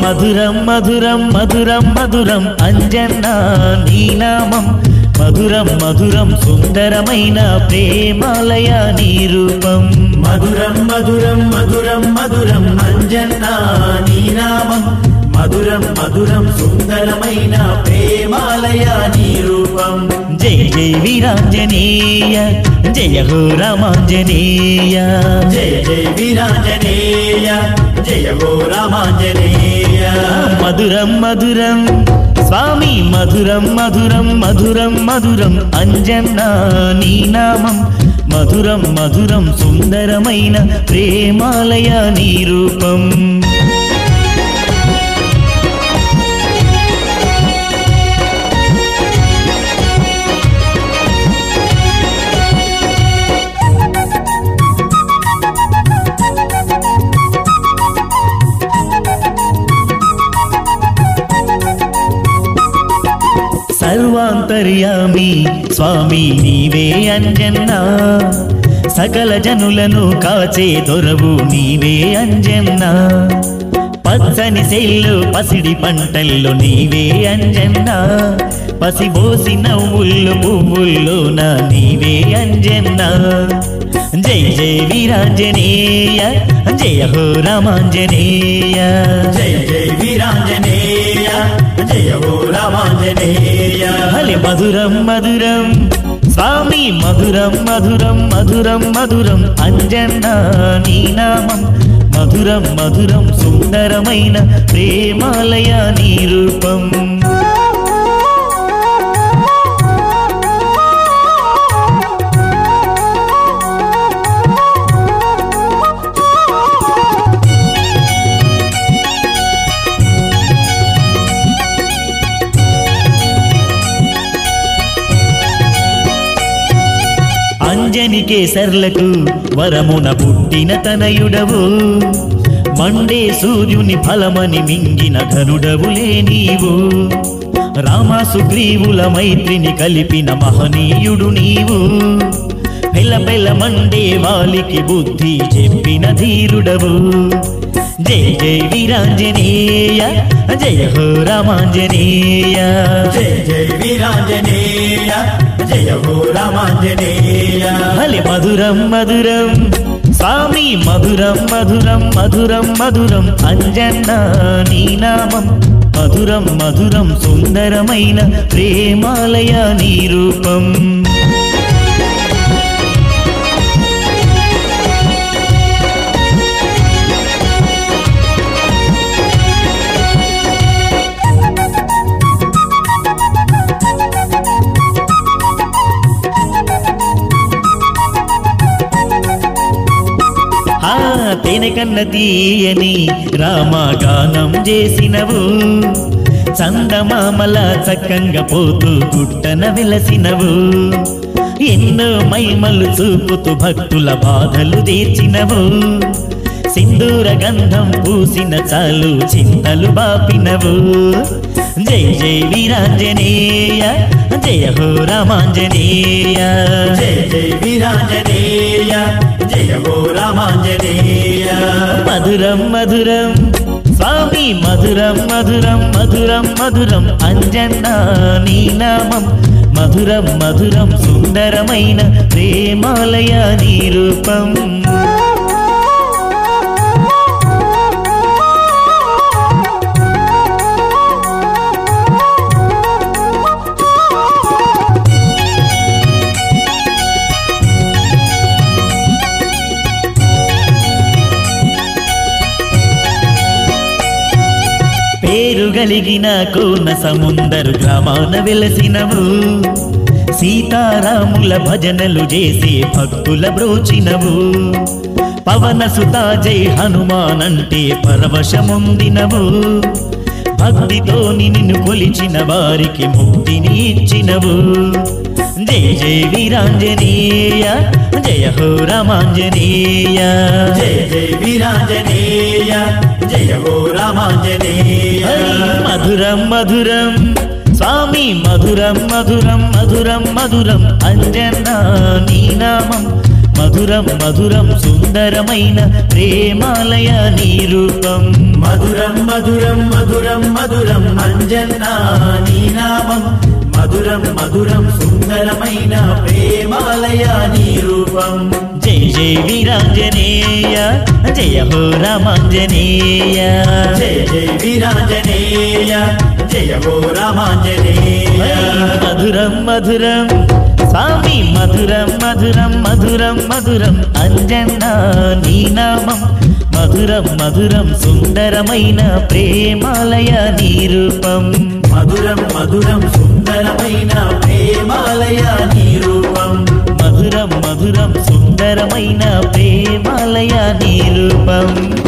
మధురం మధురం మధురం మధురం అంజన్నా నీ నామం మధురం మధురం సుందరమైన ప్రేమాలయ నీ రూపం మధురం మధురం మధురం మధురం అంజన్నా నీ నామం మధురం మధురం సుందరమైన ప్రేమాలయ నీ రూపం జయ జయ వీరాంజనేయ జయ హో రామాంజనేయ జయ జయ వీరాంజనేయ జయ గో రామాంజనేయ మధురం మధురం స్వామి మధురం మధురం మధురం మధురం అంజన్నా నీ నామం మధురం మధురం సుందరమైన ప్రేమాలయ నీ రూపం సర్వాంతర్యామి స్వామి నీవే అంజన్నా సకల జనులను కాచే దొరవు నీవే అంజన్నా పచ్చని సెల్లు పసిడి పంటల్లో నీవే అంజన్నా పసిబోసి నవ్వుళ్ళు పువ్వుల్లోన నీవే అంజన్నా జై జై వీరాంజనేయ జయ హో రామాంజనేయ జయ జయ వీరాంజనేయ జయ గో రామాంజనేయ హలి మధురం మధురం స్వామి మధురం మధురం మధురం మధురం అంజన్నా నీ నామం మధురం మధురం సుందరమైన ప్రేమాలయ నీ రూపం అంజని కేసర్లకు వరమున పుట్టిన తనయుడవు మండే సూర్యుని ఫలమని మింగిన ధనుడవులే నీవు రామ సుగ్రీవుల మైత్రిని కలిపిన మహనీయుడు నీవు పెళ్ళ పెళ్ళ మండే వాలికి బుద్ధి చెప్పిన ధీరుడవు జై జై వీరాంజనేయ జయ హో రామాంజనేయ జయ జయ వీరాంజనేయ జయ గో రామాంజనేయ హలి మధురం మధురం స్వామి మధురం మధురం మధురం మధురం అంజన్నా నీ నామం మధురం మధురం సుందరమైన ప్రేమాలయ నీ రూపం ఆ తేనె కన్న తీయని రామగానం చేసినవు చందమామల చక్కంగా పోతూ గుట్టన వెలసినవు ఎన్నో మైమలు చూపుతూ భక్తుల బాధలు తీర్చినవు సింధూర గంధం పూసిన చాలు చింతలు బాపినవు జై జై వీరాంజనేయ జయ హో రామాంజనేయ జయ జయ వీరాంజనేయ జయ గో రామాంజనేయ మధురం మధురం స్వామి మధురం మధురం మధురం మధురం అంజన్నా నీ నామం మధురం మధురం సుందరమైన ప్రేమాలయ నీ రూపం పేరు గలిగిన కోన సముందరు గ్రామాన వెలసినవు సీతారాముల భజనలు చేసే భక్తుల బ్రోచినవు పవన సుతా జై హనుమాన్ అంటే పరవశముందినవు భక్తితో నిన్ను కొలిచిన వారికి ముక్తిని ఇచ్చినవు జై జై వీరాంజనేయ జయ హో రామాంజనేయ జయ జయ వీరాంజనేయ జయ గో రామాంజనేయ హరి మధురం మధురం స్వామి మధురం మధురం మధురం మధురం అంజనా నీ నామం మధురం మధురం సుందరమైన ప్రేమాలయ నీ రూపం మధురం మధురం మధురం మధురం అంజన్నా నీ నామం మధురం మధురం సుందరమైన ప్రేమాలయ నీ రూపం జై జై వీరాంజనేయ జయ హో రామాంజనేయ జయ జయ వీరాంజనేయ జయ హో రామాంజనేయ మధురం మధురం స్వామి మధురం మధురం మధురం మధురం అంజన్నా నీ నామం మధురం మధురం సుందరమైన ప్రేమాలయ నీ రూపం మధురం మధురం సుందరమైన ప్రేమాలయ నీ రూపం మధురం మధురం సుందరమైన ప్రేమాలయ నీ రూపం